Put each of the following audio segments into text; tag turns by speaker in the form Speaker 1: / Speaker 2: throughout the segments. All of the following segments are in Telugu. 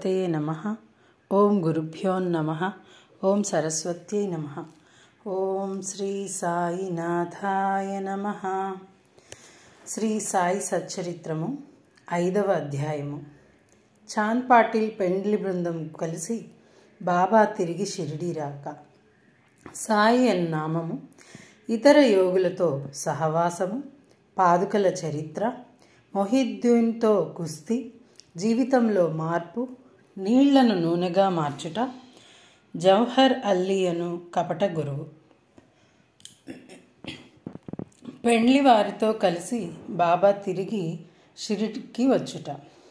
Speaker 1: గణపతయే నమ ఓం గురుభ్యో నమ ఓం సరస్వత్యై నమ ఓం శ్రీ సాయినాథాయ నమ శ్రీ సాయి సచ్చరిత్రము ఐదవ అధ్యాయము చాంద్ పాటిల్ పెండ్లి బృందం కలిసి బాబా తిరిగి షిరిడి రాక సాయి అన్న నామము ఇతర యోగులతో సహవాసము పాదుకల చరిత్ర మొహిద్దీన్తో కుస్తీ జీవితంలో మార్పు నీళ్లను నూనెగా మార్చుట జవహర్ అల్లియను కపట గురువు పెండ్లి వారితో కలిసి బాబా తిరిగి షిరిడికి వచ్చుట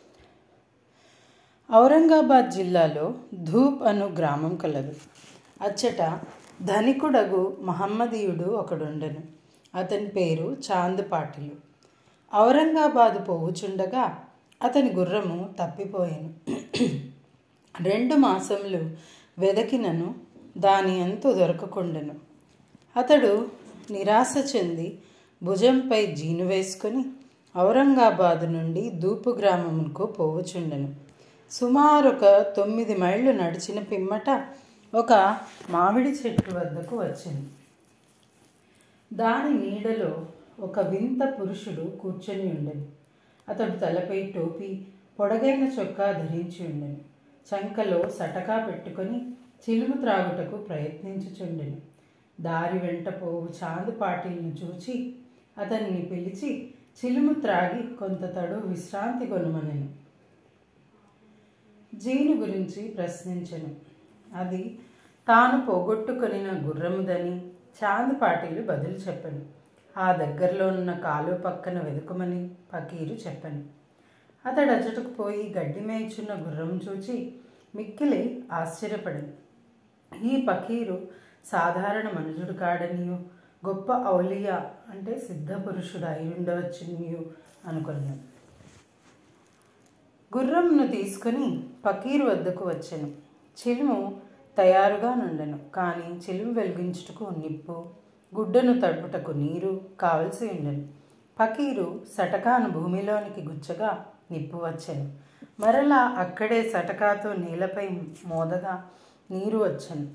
Speaker 1: ఔరంగాబాద్ జిల్లాలో ధూప్ అను గ్రామం కలదు అచ్చట ధనికుడగు మహమ్మదీయుడు ఒకడుండెను అతని పేరు చాంద్ పాటిలు ఔరంగాబాదు పోవుచుండగా అతని గుర్రము తప్పిపోయాను రెండు మాసములు వెదకినను దాని అంతు దొరకకుండెను అతడు నిరాశ చెంది భుజంపై జీను వేసుకొని ఔరంగాబాదు నుండి దూపు గ్రామమునకు పోవుచుండెను సుమారు ఒక తొమ్మిది మైళ్ళు నడిచిన పిమ్మట ఒక మామిడి చెట్టు వద్దకు వచ్చింది దాని నీడలో ఒక వింత పురుషుడు కూర్చొని ఉండెను అతడు తలపై టోపీ పొడగైన చొక్కా ధరించి ఉండెను చంకలో సటకా పెట్టుకొని చిలుము త్రాగుటకు ప్రయత్నించుచుండెను దారి వెంట పోవు చాందు పాటిల్ని చూచి అతన్ని పిలిచి చిలుము త్రాగి కొంత తడు విశ్రాంతి కొనుమనెను జీను గురించి ప్రశ్నించెను అది తాను పోగొట్టుకొనిన గుర్రముదని చాంద్ పాటిలు బదులు చెప్పాను ఆ దగ్గరలో ఉన్న కాలువ పక్కన వెతుకమని పకీరు చెప్పాను అతడు అచ్చటకు పోయి గడ్డి మేయిచున్న గుర్రం చూచి మిక్కిలి ఆశ్చర్యపడింది ఈ పకీరు సాధారణ మనుజుడు కాడనియు గొప్ప ఔలియా అంటే సిద్ధపురుషుడు అయి ఉండవచ్చునియు అనుకున్నాను గుర్రంను తీసుకుని పకీరు వద్దకు వచ్చాను చిలుము తయారుగా నుండెను కానీ చిలుము వెలిగించుటకు నిప్పు గుడ్డను తడుపుటకు నీరు కావలసి ఉండెను పకీరు సటకాను భూమిలోనికి గుచ్చగా నిప్పు వచ్చాను మరలా అక్కడే సటకాతో నీళ్ళపై మోదగా నీరు వచ్చాను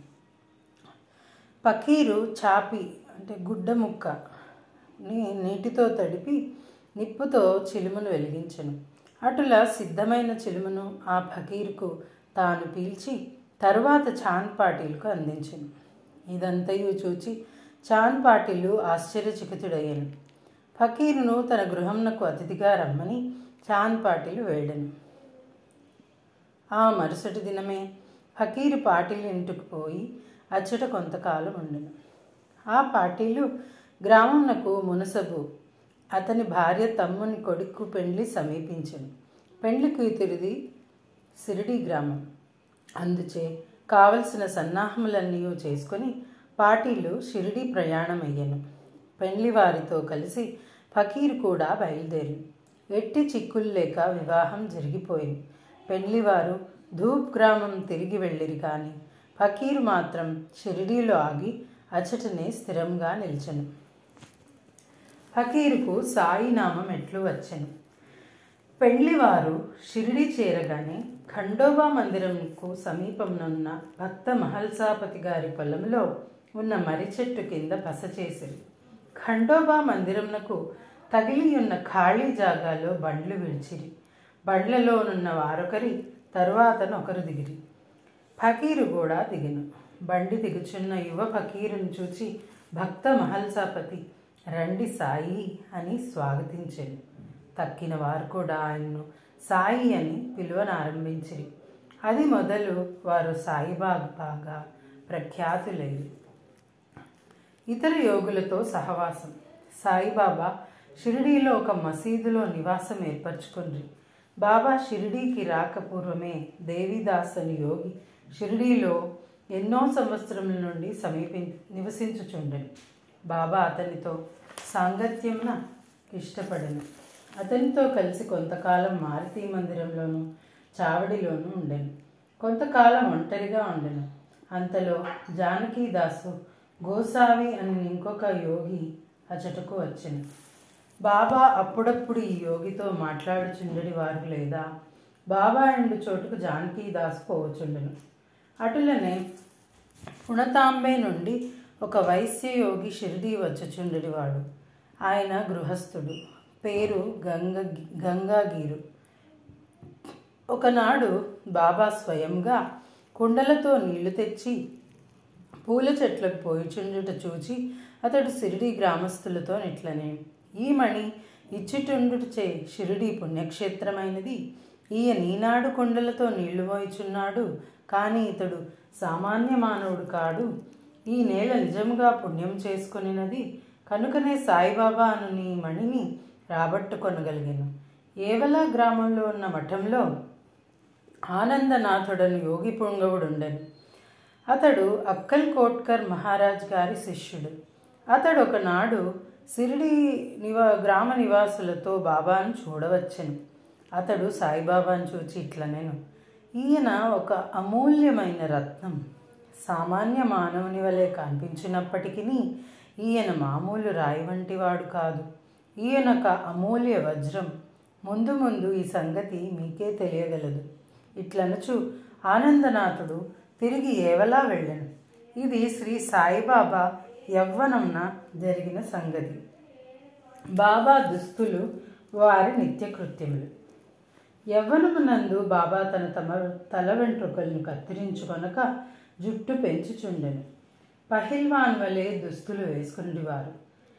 Speaker 1: పకీరు చాపి అంటే గుడ్డ ముక్క నీ నీటితో తడిపి నిప్పుతో చిలుమును వెలిగించను అటులా సిద్ధమైన చిలుమును ఆ ఫకీరుకు తాను పీల్చి తరువాత చాంద్ పాటీలకు అందించను ఇదంతయు చూచి చాంద్ పాటిలు ఆశ్చర్యచకితుడయ్యాను ఫకీరును తన గృహంనకు అతిథిగా రమ్మని చాంద్ పాటిలు వేడను ఆ మరుసటి దినమే ఫకీరు పాటిల్ ఇంటికి పోయి అచ్చట కొంతకాలం ఉండను ఆ పాటీలు గ్రామంనకు మునసబు అతని భార్య తమ్ముని కొడుకు పెండ్లి సమీపించను పెండ్లి కూతురిది సిరిడి గ్రామం అందుచే కావలసిన సన్నాహములన్నీ చేసుకొని పాటీలు షిరిడి ప్రయాణమయ్యను పెండ్లి వారితో కలిసి ఫకీర్ కూడా బయలుదేరి ఎట్టి చిక్కులు లేక వివాహం జరిగిపోయింది పెండ్లివారు ధూప్ గ్రామం తిరిగి వెళ్ళిరి కానీ ఫకీర్ మాత్రం షిరిడీలో ఆగి అచటనే స్థిరంగా నిలిచెను ఫకీరుకు సాయి నామం ఎట్లు వచ్చెను పెళ్లివారు షిరిడి చేరగానే ఖండోబా మందిరంకు సమీపంనున్న భక్త మహల్సాపతి గారి పొలంలో ఉన్న మర్రి చెట్టు కింద బస చేసిరి ఖండోబా మందిరంనకు తగిలి ఉన్న ఖాళీ జాగాలో బండ్లు విడిచిరి బండ్లలోనున్న వారొకరి తరువాతను ఒకరు దిగిరి ఫకీరు కూడా దిగిను బండి దిగుచున్న యువ ఫకీరును చూచి భక్త మహల్సాపతి రండి సాయి అని స్వాగతించారు తక్కిన వారు కూడా ఆయన్ను సాయి అని పిలువనారంభించిరి అది మొదలు వారు సాయిబాబాగా ప్రఖ్యాతులయ్యి ఇతర యోగులతో సహవాసం సాయిబాబా షిరిడీలో ఒక మసీదులో నివాసం ఏర్పరచుకుండ్రి బాబా షిరిడీకి రాకపూర్వమే దేవిదాస్ అని యోగి షిరిడీలో ఎన్నో సంవత్సరముల నుండి సమీపి నివసించుచుండెను బాబా అతనితో సాంగత్యమున ఇష్టపడను అతనితో కలిసి కొంతకాలం మారుతి మందిరంలోనూ చావడిలోనూ ఉండెను కొంతకాలం ఒంటరిగా ఉండెను అంతలో జానకీదాసు గోసావి అని ఇంకొక యోగి అచటకు వచ్చెను బాబా అప్పుడప్పుడు ఈ యోగితో మాట్లాడుచుండడి వారు లేదా బాబా ఎండు చోటుకు జానకీదాస్ పోవచుండెను అటులనే పుణతాంబే నుండి ఒక వైశ్యయోగి షిరిడి వచ్చుచుండెడివాడు ఆయన గృహస్థుడు పేరు గంగ గంగాగీరు ఒకనాడు బాబా స్వయంగా కుండలతో నీళ్లు తెచ్చి పూల చెట్లకు పోయిచుండుట చూచి అతడు సిరిడి గ్రామస్తులతో నిట్లనే ఈ మణి ఇచ్చిటుండుటచే షిరిడి పుణ్యక్షేత్రమైనది ఈయ నీనాడు కొండలతో నీళ్లు మోయిచున్నాడు కానీ ఇతడు సామాన్య మానవుడు కాడు ఈ నేల నిజంగా పుణ్యం చేసుకొనినది కనుకనే సాయిబాబా అను నీ మణిని రాబట్టుకొనగలిగాను ఏవలా గ్రామంలో ఉన్న మఠంలో ఆనందనాథుడను యోగి పుంగవుడుండెను అతడు అక్కల్ కోట్కర్ మహారాజ్ గారి శిష్యుడు అతడు ఒకనాడు సిరిడి నివా గ్రామ నివాసులతో బాబాను చూడవచ్చెను అతడు సాయిబాబాను చూచి ఇట్లా నేను ఈయన ఒక అమూల్యమైన రత్నం సామాన్య మానవుని వలె కనిపించినప్పటికీ ఈయన మామూలు రాయి వంటి వాడు కాదు ఈయన ఒక అమూల్య వజ్రం ముందు ముందు ఈ సంగతి మీకే తెలియగలదు ఇట్లనచు ఆనందనాథుడు తిరిగి ఏవలా వెళ్ళాను ఇది శ్రీ సాయిబాబా యవ్వనంన జరిగిన సంగతి బాబా దుస్తులు వారి నిత్యకృత్యములు యవ్వనమునందు బాబా తన తమ తల వెంట్రుకలను కత్తిరించుకొనక జుట్టు పెంచుచుండెను పహిల్వాన్ వలె దుస్తులు వేసుకునేవారు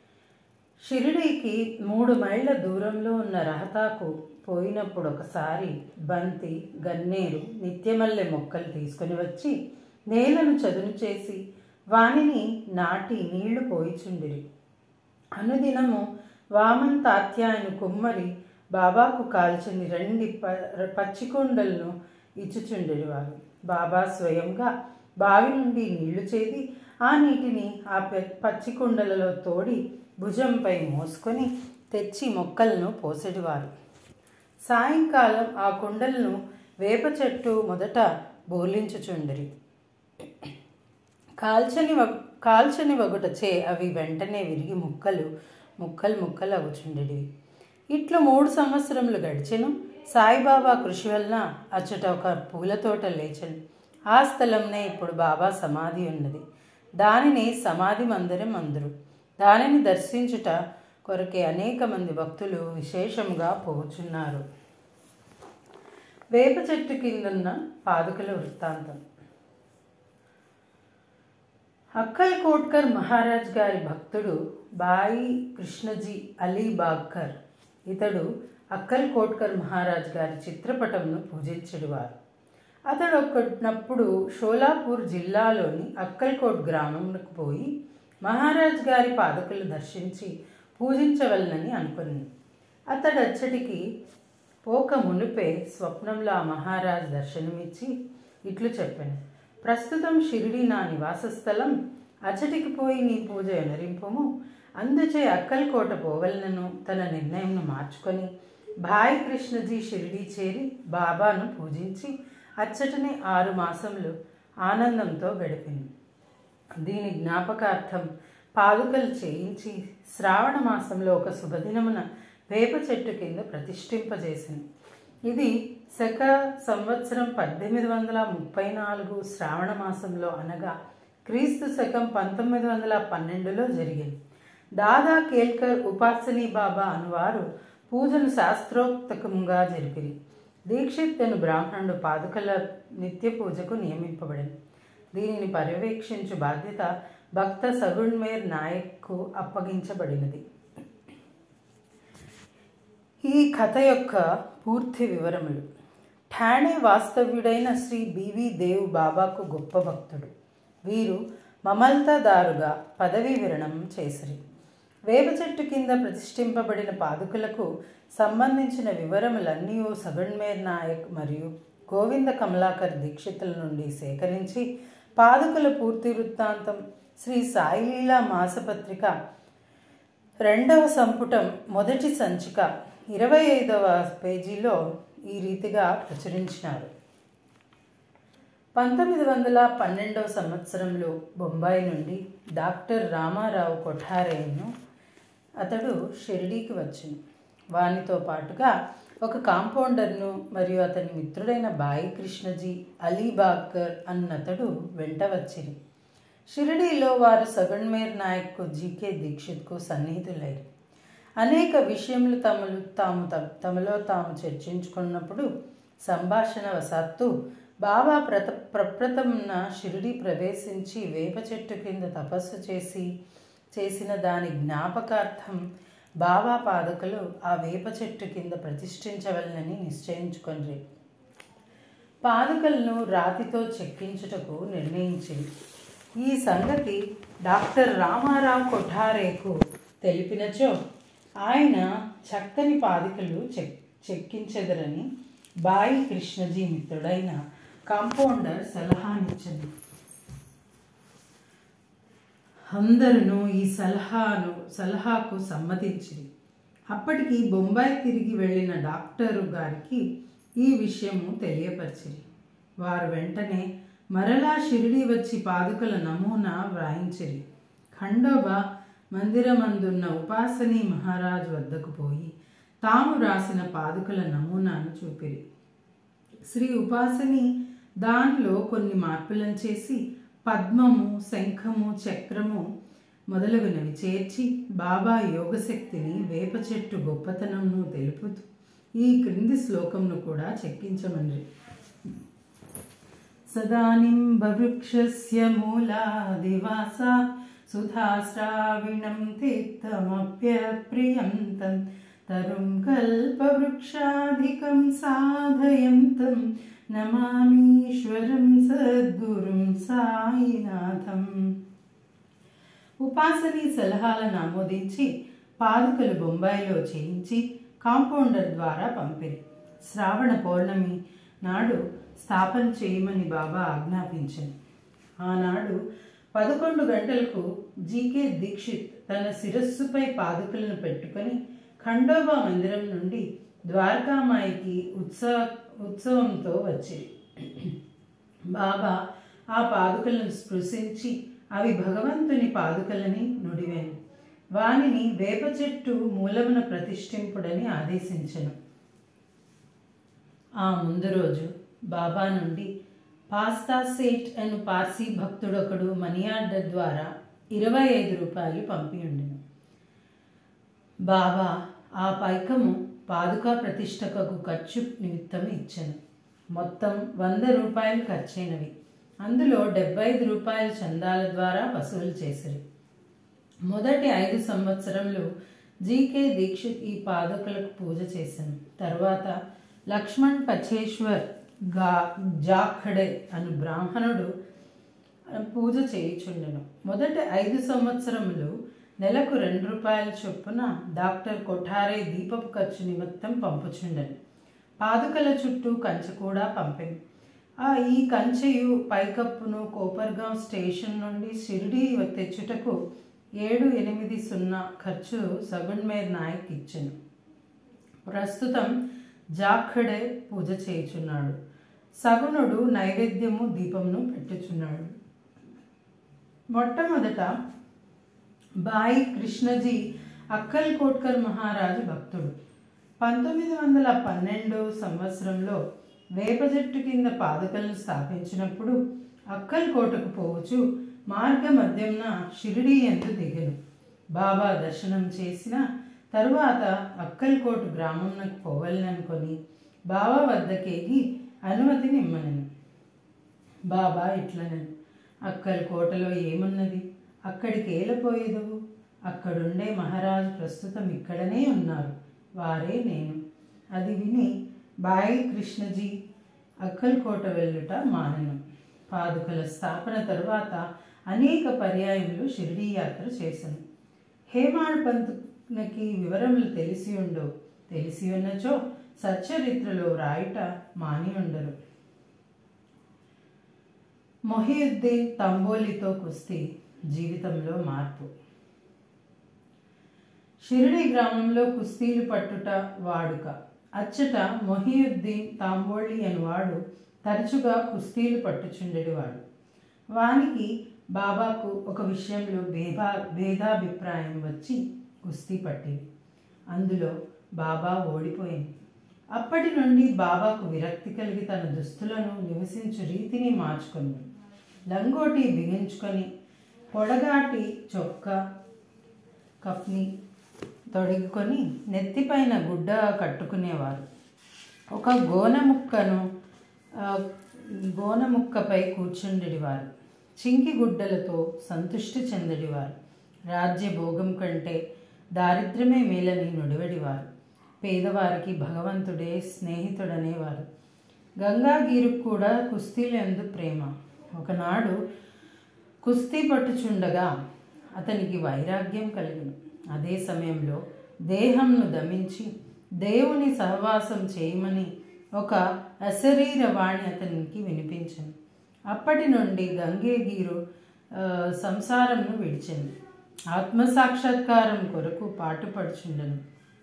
Speaker 1: షిరిడీకి మూడు మైళ్ళ దూరంలో ఉన్న రహతాకు పోయినప్పుడు ఒకసారి బంతి గన్నేరు నిత్యమల్లె మొక్కలు తీసుకుని వచ్చి నేలను చదును చేసి వానిని నాటి నీళ్లు పోయిచుండిరి అనుదినము వామన్ తాత్యాయను కుమ్మరి బాబాకు కాల్చని రెండు ప పచ్చికొండలను ఇచ్చుచుండేవారు బాబా స్వయంగా బావి నుండి నీళ్లు చేది ఆ నీటిని ఆ పె- పచ్చి కుండలలో తోడి భుజంపై మోసుకొని తెచ్చి మొక్కలను పోసేటివారు సాయంకాలం ఆ కుండలను వేప చెట్టు మొదట బోర్లించుచుండిరి కాల్చని వ కాల్చని వగుటచే అవి వెంటనే విరిగి ముక్కలు ముక్కలు ముక్కలు అగుచుండేవి ఇట్లు మూడు సంవత్సరములు గడిచెను సాయిబాబా కృషి వలన అచ్చట ఒక పూల తోట లేచను ఆ స్థలంనే ఇప్పుడు బాబా సమాధి ఉన్నది దానిని సమాధి మందిరం అందరు దానిని దర్శించుట కొరకే అనేక మంది భక్తులు విశేషంగా పోచున్నారు వేప చెట్టు కిందున్న పాదుకల వృత్తాంతం అక్కల్ కోట్కర్ మహారాజ్ గారి భక్తుడు బాయి కృష్ణజీ అలీ బాగ్కర్ ఇతడు అక్కల్ కోట్కర్ మహారాజ్ గారి చిత్రపటంను పూజించేవారు అతడు ఒకనప్పుడు షోలాపూర్ జిల్లాలోని అక్కల్కోట్ గ్రామంకు పోయి మహారాజ్ గారి పాదకులు దర్శించి పూజించవలనని అనుకుని అతడు అచ్చటికి పోక మునిపే స్వప్నంలో ఆ మహారాజ్ దర్శనమిచ్చి ఇట్లు చెప్పాను ప్రస్తుతం షిరిడి నా నివాస స్థలం అచ్చటికి పోయి నీ పూజ ఎనరింపము అందుచే అక్కల్కోట పోవలనను తన నిర్ణయంను మార్చుకొని భాయ్ కృష్ణజీ షిరిడి చేరి బాబాను పూజించి అచ్చటనే ఆరు మాసములు ఆనందంతో గడిపింది దీని జ్ఞాపకార్థం పాదుకలు చేయించి శ్రావణ మాసంలో ఒక శుభదినమున వేప చెట్టు కింద ప్రతిష్ఠింపజేసింది ఇది శక సంవత్సరం పద్దెనిమిది వందల ముప్పై నాలుగు శ్రావణ మాసంలో అనగా క్రీస్తు శకం పంతొమ్మిది వందల పన్నెండులో జరిగింది దాదా కేల్కర్ ఉపాసనీ బాబా అనువారు పూజను శాస్త్రోక్తకంగా జరిపిరి దీక్షిత్ అను బ్రాహ్మణుడు పాదుకల నిత్య పూజకు నియమింపబడింది దీనిని పర్యవేక్షించు బాధ్యత భక్త సగుణ్మేర్ నాయక్కు అప్పగించబడినది ఈ కథ యొక్క పూర్తి వివరములు ఠాణే వాస్తవ్యుడైన శ్రీ బివి దేవ్ బాబాకు గొప్ప భక్తుడు వీరు మమల్తాదారుగా పదవీ విరమణం చేసిరి వేప చెట్టు కింద ప్రతిష్ఠింపబడిన పాదుకలకు సంబంధించిన వివరములన్నీ సగణ్మేర్ నాయక్ మరియు గోవింద కమలాకర్ దీక్షితుల నుండి సేకరించి పాదుకల పూర్తి వృత్తాంతం శ్రీ సాయిలీలా మాసపత్రిక రెండవ సంపుటం మొదటి సంచిక ఇరవై ఐదవ పేజీలో ఈ రీతిగా ప్రచురించినారు పంతొమ్మిది వందల పన్నెండవ సంవత్సరంలో బొంబాయి నుండి డాక్టర్ రామారావు కొఠారేను అతడు షిరిడీకి వచ్చింది వానితో పాటుగా ఒక కాంపౌండర్ను మరియు అతని మిత్రుడైన బాయి కృష్ణజీ అలీబాగ్కర్ అన్నతడు వెంట వచ్చిరి షిరిడీలో వారు సగన్మేర్ నాయక్కు జీకే దీక్షిత్కు సన్నిహితులైరు అనేక విషయములు తమలు తాము త- తమలో తాము చర్చించుకున్నప్పుడు సంభాషణ వశాత్తు బాబా ప్రత ప్రప్రథమున షిరిడి ప్రవేశించి వేప చెట్టు కింద తపస్సు చేసి చేసిన దాని జ్ఞాపకార్థం బాబా పాదకులు ఆ వేప చెట్టు కింద ప్రతిష్ఠించవలనని నిశ్చయించుకొండ్రి పాదుకలను రాతితో చెక్కించుటకు నిర్ణయించింది ఈ సంగతి డాక్టర్ రామారావు కొఠారేకు తెలిపినచో ఆయన చక్కని పాదికలు చెక్ చెక్కించెదరని బాయి కృష్ణజీ మిత్రుడైన కాంపౌండర్ సలహానిచ్చింది అందరూ ఈ సలహాను సలహాకు సమ్మతించిరి అప్పటికి బొంబాయి తిరిగి వెళ్ళిన డాక్టరు గారికి ఈ విషయము తెలియపరిచిరి వారు వెంటనే మరలా షిరిడి వచ్చి పాదుకల నమూనా వ్రాయించిరి ఖండోబా మందిరమందున్న ఉపాసని మహారాజ్ వద్దకు పోయి తాము రాసిన పాదుకల నమూనాను చూపిరి శ్రీ ఉపాసని దానిలో కొన్ని మార్పులను చేసి పద్మము శంఖము చక్రము మొదలగునవి చేర్చి బాబా యోగశక్తిని వేప చెట్టు గొప్పతనంను తెలుపుతూ ఈ క్రింది శ్లోకంను కూడా చెక్కించమని సదానింబవృక్షస్య మూలాదివాసా సుధాశ్రావిణం తీర్థమప్యప్రియంతం తరుం కల్పవృక్షాధికం సాధయంతం నమామీశ్వరం సద్గురుం సాయినాథం ఉపాసని సలహాలను ఆమోదించి పాదుకలు బొంబాయిలో చేయించి కాంపౌండర్ ద్వారా పంపిరి శ్రావణ పౌర్ణమి నాడు స్థాపన చేయమని బాబా ఆజ్ఞాపించింది ఆనాడు పదకొండు గంటలకు జీకే దీక్షిత్ తన శిరస్సుపై పాదుకలను పెట్టుకొని ఖండోబా మందిరం నుండి ద్వారకామాయికి ఉత్సవ ఉత్సవంతో వచ్చి బాబా ఆ పాదుకలను స్పృశించి అవి భగవంతుని పాదుకలని నుడివేను వానిని వేప చెట్టు మూలమున ప్రతిష్ఠింపుడని ఆదేశించను ఆ ముందు రోజు బాబా నుండి పాస్తా సేట్ అను పార్సీ భక్తుడొకడు మనీ ఆర్డర్ ద్వారా ఇరవై ఐదు రూపాయలు పంపి ఉండెను బాబా ఆ పైకము పాదుకా ప్రతిష్టకకు ఖర్చు నిమిత్తం ఇచ్చాను మొత్తం వంద రూపాయలు ఖర్చైనవి అందులో డెబ్బై ఐదు రూపాయల చందాల ద్వారా వసూలు చేసిరి మొదటి ఐదు సంవత్సరంలో జీకే దీక్షిత్ ఈ పాదకులకు పూజ చేశాను తర్వాత లక్ష్మణ్ పచేశ్వర్ గా జాఖడే అను బ్రాహ్మణుడు పూజ చేయుచుండెను మొదటి ఐదు సంవత్సరములు నెలకు రెండు రూపాయల చొప్పున డాక్టర్ కొఠారే దీపపు ఖర్చు నిమిత్తం పంపుచుండెను పాదుకల చుట్టూ కంచె కూడా పంపింది ఆ ఈ కంచెయు పైకప్పును కోపర్గాం స్టేషన్ నుండి షిరిడి తెచ్చుటకు ఏడు ఎనిమిది సున్నా ఖర్చు సగున్మేర్ నాయక్ ఇచ్చెను ప్రస్తుతం జాఖడే పూజ చేయుచున్నాడు సగుణుడు నైవేద్యము దీపమును పెట్టుచున్నాడు మొట్టమొదట బాయి కృష్ణజీ అక్కల్ కోట్కర్ మహారాజు భక్తుడు పంతొమ్మిది వందల పన్నెండు సంవత్సరంలో వేప చెట్టు కింద పాదుకలను స్థాపించినప్పుడు అక్కల్ కోటకు పోవచ్చు మార్గ మధ్యంన షిరిడి ఎందు దిగను బాబా దర్శనం చేసిన తరువాత అక్కల్కోట్ గ్రామంకు పోవాలనుకొని బాబా వద్దకేగి అనుమతిని ఇమ్మనను బాబా ఇట్లనను అక్కల్ కోటలో ఏమున్నది అక్కడికి ఏలపోయేదవు అక్కడుండే మహారాజు ప్రస్తుతం ఇక్కడనే ఉన్నారు వారే నేను అది విని బాయి కృష్ణజీ అక్కల్కోట వెళ్ళుట మానను పాదుకల స్థాపన తరువాత అనేక పర్యాయములు షిరిడీ యాత్ర చేశాను హేమాడ్ పంతునకి వివరములు తెలిసి ఉండవు తెలిసి ఉన్నచో సచ్చరిత్రలో రాయుట మాని ఉండరు మొహియుద్దీన్ తంబోలితో కుస్తీ జీవితంలో మార్పు షిరిడి గ్రామంలో కుస్తీలు పట్టుట వాడుక అచ్చట మొహియుద్దీన్ తాంబోళి అనువాడు తరచుగా కుస్తీలు పట్టుచుండేవాడు వానికి బాబాకు ఒక విషయంలో భేదా భేదాభిప్రాయం వచ్చి కుస్తీ పట్టింది అందులో బాబా ఓడిపోయింది అప్పటి నుండి బాబాకు విరక్తి కలిగి తన దుస్తులను నివసించు రీతిని మార్చుకుంది లంగోటి బిగించుకొని పొడగాటి చొక్కా కప్ని తొడుగుకొని నెత్తిపైన గుడ్డ కట్టుకునేవారు ఒక గోన ముక్కను ఆ, గోన ముక్కపై కూర్చుండేవారు చింకి గుడ్డలతో సంతుష్టి చెందడివారు రాజ్య భోగం కంటే దారిద్ర్యమే మేలని నుడివడివారు పేదవారికి భగవంతుడే స్నేహితుడనేవారు గంగాగీరుకు కూడా కుస్తీలందు ప్రేమ ఒకనాడు కుస్తీ పట్టుచుండగా అతనికి వైరాగ్యం కలిగిన అదే సమయంలో దేహంను దమించి దేవుని సహవాసం చేయమని ఒక అశరీర వాణి అతనికి వినిపించింది అప్పటి నుండి గంగేగీరు ఆ, సంసారంను విడిచింది ఆత్మసాక్షాత్కారం కొరకు పాటుపడుచుండను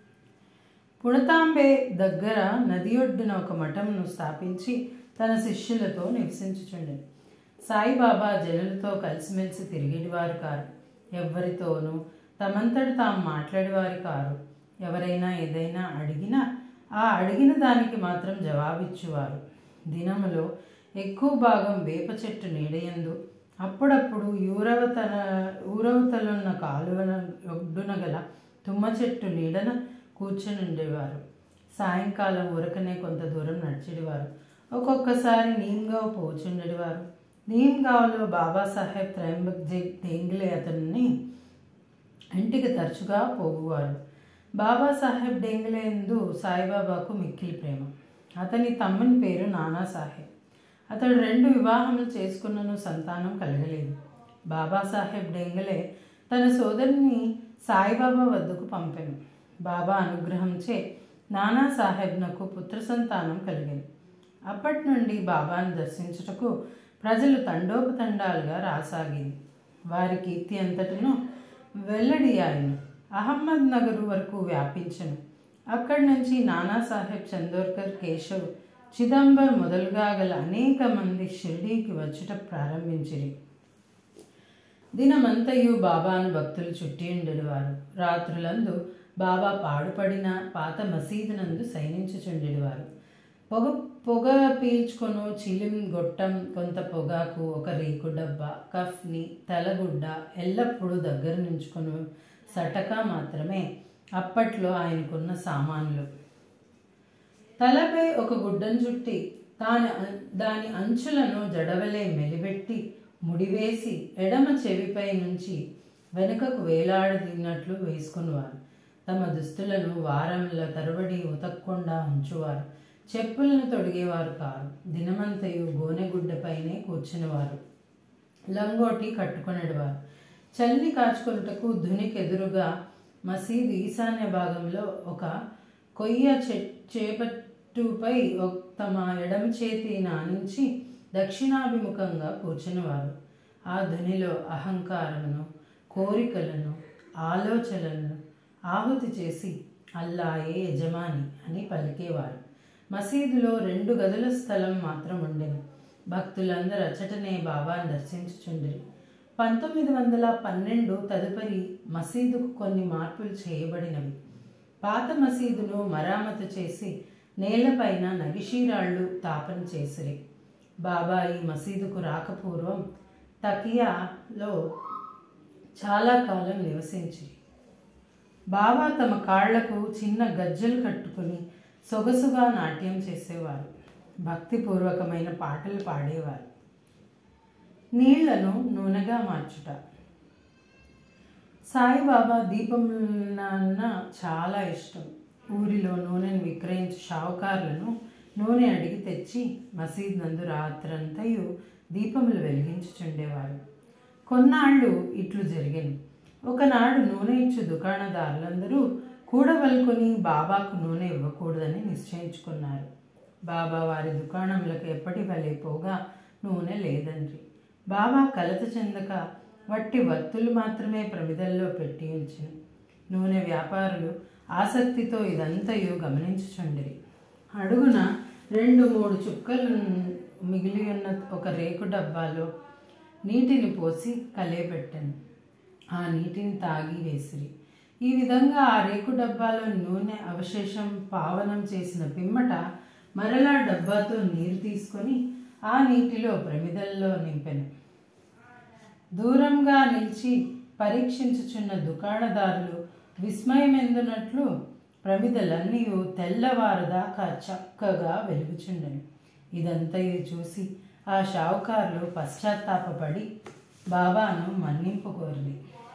Speaker 1: పుణతాంబే దగ్గర నది ఒడ్డున ఒక మఠంను స్థాపించి తన శిష్యులతో నివసించుచుండెను సాయిబాబా జనులతో కలిసిమెలిసి తిరిగేటివారు కారు ఎవ్వరితోనూ తమంతటి తాము మాట్లాడేవారు కారు ఎవరైనా ఏదైనా అడిగినా ఆ అడిగిన దానికి మాత్రం జవాబిచ్చువారు దినములో ఎక్కువ భాగం వేప చెట్టు నీడయందు అప్పుడప్పుడు ఊరవతల ఊరవతలున్న కాలువన ఒడ్డున గల తుమ్మ చెట్టు నీడన కూర్చుని ఉండేవారు సాయంకాలం ఊరకనే కొంత దూరం నడిచేవారు ఒక్కొక్కసారి నీమ్గావ్ పోచుండేవారు నీమ్గావ్లో బాబాసాహెబ్ త్రయంబక్ జీ డేంగ్లే అతన్ని ఇంటికి తరచుగా పోగువారు బాబాసాహెబ్ డేంగ్లే ఎందు సాయిబాబాకు మిక్కిలి ప్రేమ అతని తమ్ముని పేరు నానాసాహెబ్ అతడు రెండు వివాహములు చేసుకున్నను సంతానం కలగలేదు బాబాసాహెబ్ డేంగలే తన సోదరిని సాయిబాబా వద్దకు పంపెను బాబా అనుగ్రహంచే నానాసాహెబ్నకు పుత్ర సంతానం కలిగింది అప్పటి నుండి బాబాను దర్శించుటకు ప్రజలు తండోపతండాలుగా రాసాగింది వారి కీర్తి అంతటిను వెల్లడి ఆయన అహ్మద్ నగర్ వరకు వ్యాపించను అక్కడి నుంచి నానాసాహెబ్ చందోర్కర్ కేశవ్ చిదంబర్ మొదలుగా గల అనేక మంది షిర్డీకి వచ్చుట ప్రారంభించిరి దినమంతయు బాబాను భక్తులు చుట్టి ఉండేవారు రాత్రులందు బాబా పాడుపడిన పాత మసీదునందు సైనించుచుండేవారు పొగ పొగ పీల్చుకొను చిలిం గొట్టం కొంత పొగాకు ఒక రేకు డబ్బా కఫ్ని తలగుడ్డ ఎల్లప్పుడూ దగ్గర నుంచుకొని సటక మాత్రమే అప్పట్లో ఆయనకున్న సామాన్లు తలపై ఒక గుడ్డను చుట్టి తాను అం- దాని అంచులను జడవలే మెలిబెట్టి ముడివేసి ఎడమ చెవిపై నుంచి వెనుకకు వేలాడదిన్నట్లు వేసుకునేవారు తమ దుస్తులను వారంల తరబడి ఉతక్కుండా ఉంచువారు చెప్పులను తొడిగేవారు కారు దినమంతయు గోనెగుడ్డపైనే కూర్చునేవారు లంగోటి కట్టుకునేవారు చల్లి కాచుకొనుటకు ధునికి మసీదు ఈశాన్య భాగంలో ఒక కొయ్య చె చేపట్టుపై ఒక- తమ ఎడమ చేతి నానించి దక్షిణాభిముఖంగా కూర్చునేవారు ఆ ధునిలో అహంకారమును కోరికలను ఆలోచనలను ఆహుతి చేసి అల్లాయే యజమాని అని పలికేవారు మసీదులో రెండు గదుల స్థలం మాత్రం ఉండెను భక్తులందరూ అచ్చటనే బాబాను దర్శించుచుండిరి పంతొమ్మిది వందల పన్నెండు తదుపరి మసీదుకు కొన్ని మార్పులు చేయబడినవి పాత మసీదును మరామతు చేసి నేలపైన నగిషీరాళ్ళు తాపన చేసిరి బాబా ఈ మసీదుకు రాకపూర్వం తకియాలో చాలా కాలం నివసించిరి బాబా తమ కాళ్లకు చిన్న గజ్జలు కట్టుకుని సొగసుగా నాట్యం చేసేవారు భక్తిపూర్వకమైన పాటలు పాడేవారు నీళ్లను నూనెగా మార్చుట సాయిబాబా దీపములన్న చాలా ఇష్టం ఊరిలో నూనెను విక్రయించే షావుకారులను నూనె అడిగి తెచ్చి మసీద్ నందు రాత్రంతయు దీపములు వెలిగించుచుండేవారు కొన్నాళ్ళు ఇట్లు జరిగింది ఒకనాడు నూనె ఇచ్చు దుకాణదారులందరూ కూడవలుకొని బాబాకు నూనె ఇవ్వకూడదని నిశ్చయించుకున్నారు బాబా వారి దుకాణంలకు ఎప్పటి వలె పోగా నూనె లేదండ్రి బాబా కలత చెందక వట్టి వత్తులు మాత్రమే ప్రమిదల్లో పెట్టి ఉంచిన నూనె వ్యాపారులు ఆసక్తితో ఇదంతయు గమనించుచుండిరి అడుగున రెండు మూడు చుక్కలు మిగిలి ఉన్న ఒక రేకు డబ్బాలో నీటిని పోసి కలయపెట్టాను ఆ నీటిని తాగి వేసిరి ఈ విధంగా ఆ రేకు డబ్బాలో నూనె అవశేషం పావనం చేసిన పిమ్మట మరలా డబ్బాతో నీరు తీసుకొని ఆ నీటిలో ప్రమిదల్లో నింపెను దూరంగా నిలిచి పరీక్షించుచున్న దుకాణదారులు విస్మయమెందునట్లు ప్రమిదలన్నీ తెల్లవారుదాకా చక్కగా వెలుగుచుండెను ఇదంతయు చూసి ఆ షావుకారులు పశ్చాత్తాపపడి బాబాను మన్నింపు కోరిరి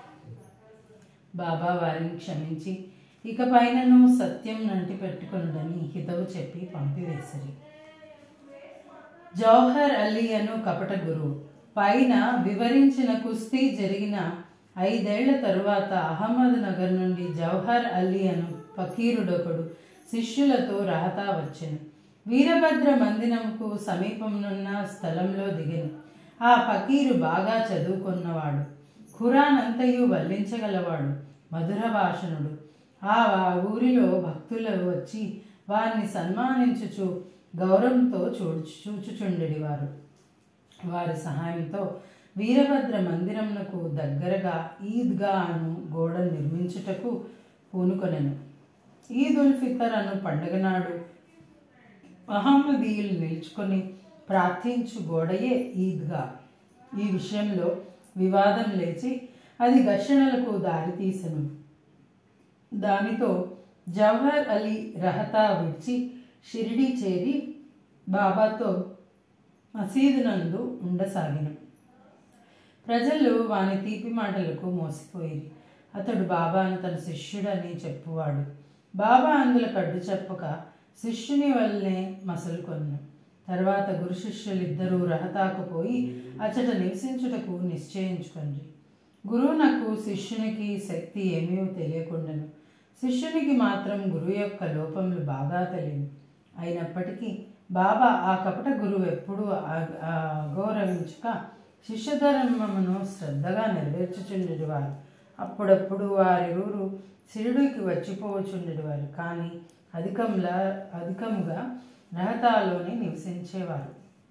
Speaker 1: బాబా వారిని క్షమించి ఇక పైనను సత్యం నంటి పెట్టుకునుడని హితవు చెప్పి పంపివేసిరి జౌహర్ అలీ అను కపట గురువు పైన వివరించిన కుస్తీ జరిగిన ఐదేళ్ల తరువాత అహ్మద్ నగర్ నుండి జవహర్ అలీ అను ఫకీరుడొకడు శిష్యులతో రహతా వచ్చెను వీరభద్ర మందిరముకు సమీపంనున్న స్థలంలో దిగెను ఆ ఫకీరు బాగా చదువుకున్నవాడు ఖురాన్ అంతయు వల్లించగలవాడు మధుర భాషణుడు ఆ వా- ఊరిలో భక్తులు వచ్చి వారిని సన్మానించుచు గౌరవంతో చూడు చూచుచుండెడి వారు వారి సహాయంతో వీరభద్ర మందిరమునకు దగ్గరగా ఈద్గా అను గోడ నిర్మించుటకు పూనుకొనెను ఈద్ ఉల్ ఫితర్ అను పండుగ నాడు మహమ్మదీయులు నిలుచుకొని ప్రార్థించు గోడయే ఈద్గా ఈ విషయంలో వివాదం లేచి అది ఘర్షణలకు దారితీసెను దానితో జవహర్ అలీ రహతా విడిచి షిరిడి చేరి బాబాతో మసీదు నందు ఉండసాగిన ప్రజలు వాని తీపి మాటలకు మోసిపోయిరి అతడు బాబాను తన శిష్యుడని చెప్పువాడు బాబా అందులో కడ్డు చెప్పక శిష్యుని వల్లనే మసలుకొన్ను తర్వాత గురు శిష్యులిద్దరూ రహతాకు పోయి అచట నివసించుటకు నిశ్చయించుకొండ్రి గురువునకు శిష్యునికి శక్తి ఏమీ తెలియకుండాను శిష్యునికి మాత్రం గురువు యొక్క లోపములు బాగా తెలియను అయినప్పటికీ బాబా ఆ కపట గురువు ఎప్పుడూ ఆ- ఆ అగౌరవించక శిష్యధర్మమును శ్రద్ధగా నెరవేర్చుచుండేవారు అప్పుడప్పుడు వారిరువురు షిరిడికి వచ్చిపోవచుండేవారు కానీ అధికంలా అధికంగా రహతాలోనే నివసించేవారు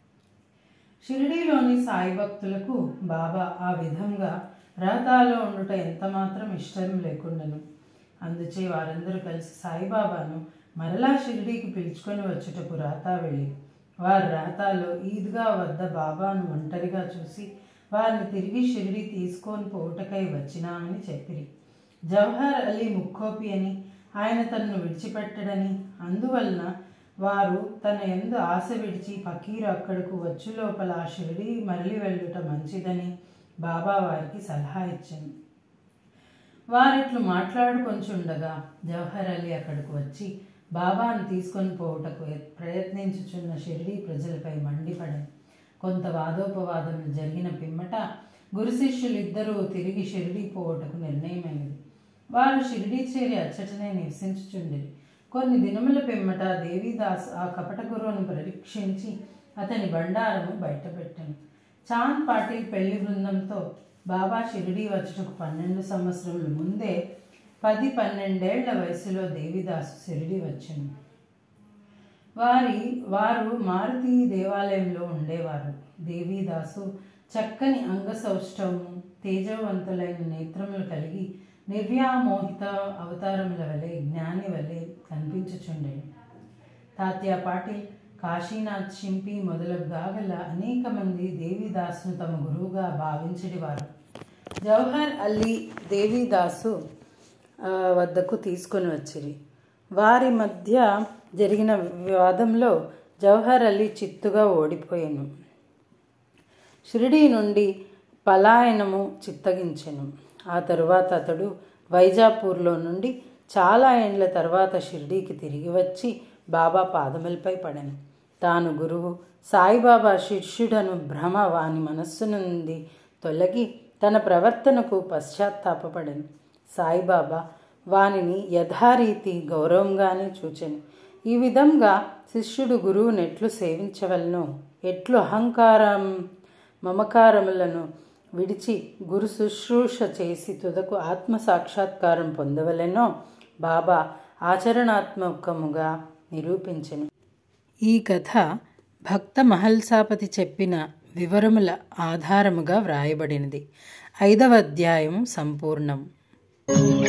Speaker 1: షిరిడీలోని సాయి భక్తులకు బాబా ఆ విధంగా రహతాలో ఉండుట ఎంతమాత్రం ఇష్టం లేకుండాను అందుచే వారందరూ కలిసి సాయిబాబాను మరలా షిరిడీకి పిలుచుకొని వచ్చుటకు రహతా వెళ్ళి వారు రహతాలో ఈద్గా వద్ద బాబాను ఒంటరిగా చూసి వారిని తిరిగి షిరిడి తీసుకొని పోవుటకై వచ్చినామని చెప్పిరి జవహర్ అలీ ముక్కోపి అని ఆయన తనను విడిచిపెట్టడని అందువలన వారు తన ఎందు ఆశ విడిచి ఫకీరు అక్కడకు వచ్చు లోపల ఆ షిరిడి మరలి వెళ్ళుట మంచిదని బాబా వారికి సలహా ఇచ్చింది వారిట్లు మాట్లాడుకొంచుండగా జవహర్ అలీ అక్కడికి వచ్చి బాబాను తీసుకొని పోవుటకు ప్రయత్నించుచున్న షిరిడీ ప్రజలపై మండిపడింది కొంత వాదోపవాదములు జరిగిన పిమ్మట గురు శిష్యులిద్దరూ తిరిగి షిరిడీ పోవుటకు నిర్ణయమైనది వారు షిరిడీ చేరి అచ్చటనే నివసించుచుండిరి కొన్ని దినముల పిమ్మట దేవిదాస్ ఆ కపట గురువును పరీక్షించి అతని బండారము బయటపెట్టాను చాంద్ పాటిల్ పెళ్లి బృందంతో బాబా షిరిడీ వచ్చుటకు పన్నెండు సంవత్సరముల ముందే పది పన్నెండేళ్ల వయసులో దేవిదాసు షిరిడీ వచ్చాను వారి వారు మారుతి దేవాలయంలో ఉండేవారు దేవిదాసు చక్కని అంగసౌష్ఠవము తేజవంతులైన నేత్రములు కలిగి నిర్వ్యామోహిత అవతారముల వలె జ్ఞాని వలె కనిపించుచుండెను తాత్యా పాటిల్ కాశీనాథ్ షింపి మొదలగుగా గల అనేక మంది దేవిదాసును తమ గురువుగా భావించడివారు జవహర్ అలీ దేవిదాసు ఆ, వద్దకు తీసుకొని వచ్చిరి వారి మధ్య జరిగిన వివాదంలో జవహర్ అలీ చిత్తుగా ఓడిపోయాను షిరిడీ నుండి పలాయనము చిత్తగించెను ఆ తరువాత అతడు వైజాపూర్లో నుండి చాలా ఏండ్ల తర్వాత షిరిడీకి తిరిగి వచ్చి బాబా పాదములపై పడెను తాను గురువు సాయిబాబా శిష్యుడను భ్రమ వాని మనస్సు నుండి తొలగి తన ప్రవర్తనకు పశ్చాత్తాపపడెను సాయిబాబా వానిని యథారీతి గౌరవంగానే చూచెను ఈ విధంగా శిష్యుడు గురువును ఎట్లు సేవించవలనో ఎట్లు అహంకారం మమకారములను విడిచి గురు శుశ్రూష చేసి తుదకు ఆత్మ సాక్షాత్కారం పొందవలెనో బాబా ఆచరణాత్మకముగా నిరూపించెను ఈ కథ భక్త మహల్సాపతి చెప్పిన వివరముల ఆధారముగా వ్రాయబడినది ఐదవ అధ్యాయం సంపూర్ణం